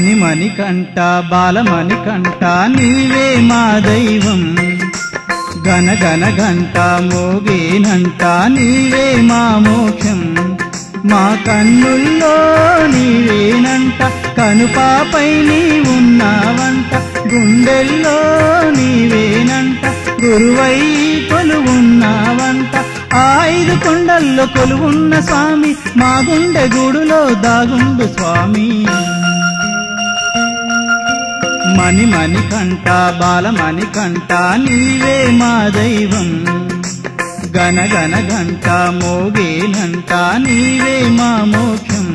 మణి మణి కంట బాలమణి కంట నీవే మా దైవం గన గన గంట మోగేనంట నీవే మా మోక్షం మా కన్నుల్లో నీవేనంట కనుపాపై నీ ఉన్నావంట గుండెల్లో నీవేనంట గురువై కొలువున్నావంట ఆ ఐదు కొండల్లో కొలువున్న స్వామి మా గుండె గూడులో దాగుండు స్వామి మణి మణి కంట బాలమణి కంట నీవే మా దైవం గన గన గంట మోగేనంట నీవే మా మోక్షం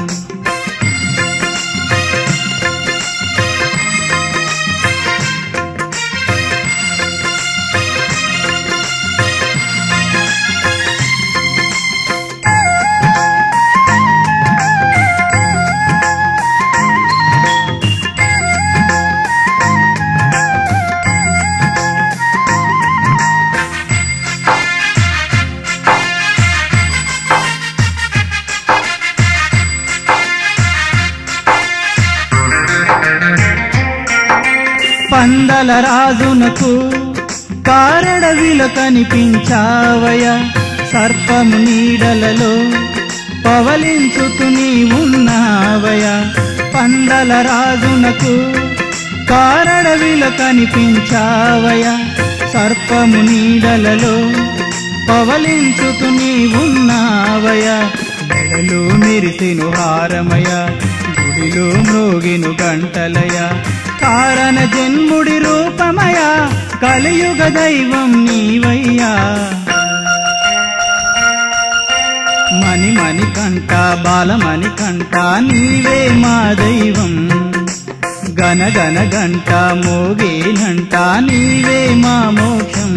పందల రాజునకు కారడవిలో కనిపించావయ సర్పము నీడలలో పవలించుతు నీ ఉన్నావయ పందల రాజునకు కారడవిలో కనిపించావయ సర్పము నీడలలో పవలించుతు నీ ఉన్నావయ మెడలు మెరిసెను హారమయ గుడిలో మ్రోగిను గంటలయ కారణ జన్ముడి రూపమయ కలియుగ దైవం నీవయ్యా మణి మణి కంట బాలమణి కంట నీవే మా దైవం గన గన గంట మోగేనంట నీవే మా మోక్షం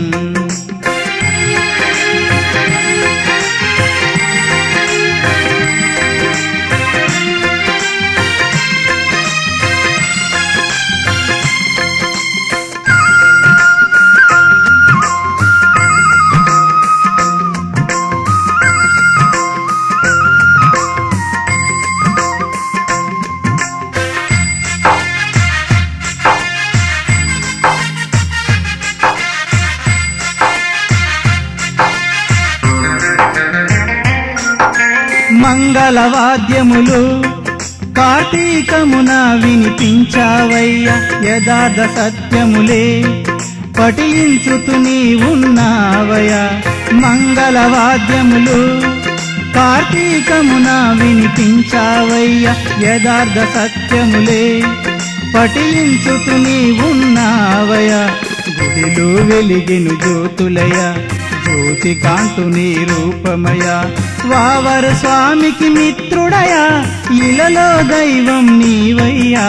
మంగళవాద్యములు కార్తీకమున వినిపించావయ్య యథార్థ సత్యములే పఠించుతు నీ ఉన్నావయ మంగళవాద్యములు కార్తీకమున వినిపించావయ్య యథార్థ సత్యములే పఠించుతు నీ ఉన్నావయ గుడిలో వెలిగిను జ్యోతులయ జ్యోతి కాంతు నీ రూపమయ వావరు స్వామికి మిత్రుడయా ఇలలో దైవం నీవయ్యా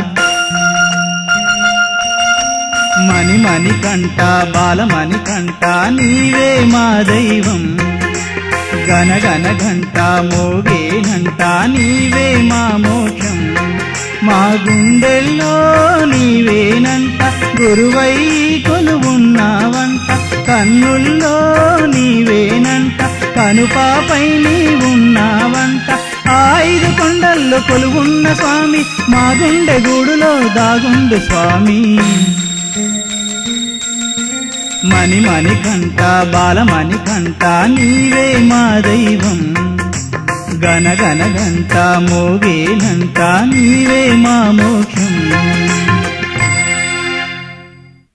మణి మణి కంట బాలమణి కంట నీవే మా దైవం గన గన గంట మోగేనంట నీవే మా మోక్షం మా గుండెల్లో నీవేనంట గురువై కొలువున్నావంట కన్నుల్లో నీవేనంట కనుపాపై నీవున్నావంట ఆ ఐదు కొండల్లో కొలువున్న స్వామి మా గుండె గూడులో దాగుండు స్వామి మణి మణి కంట బాలమణి కంట నీవే మా దైవం గన గన గంట మోగేనంట నీవే మా మోక్షం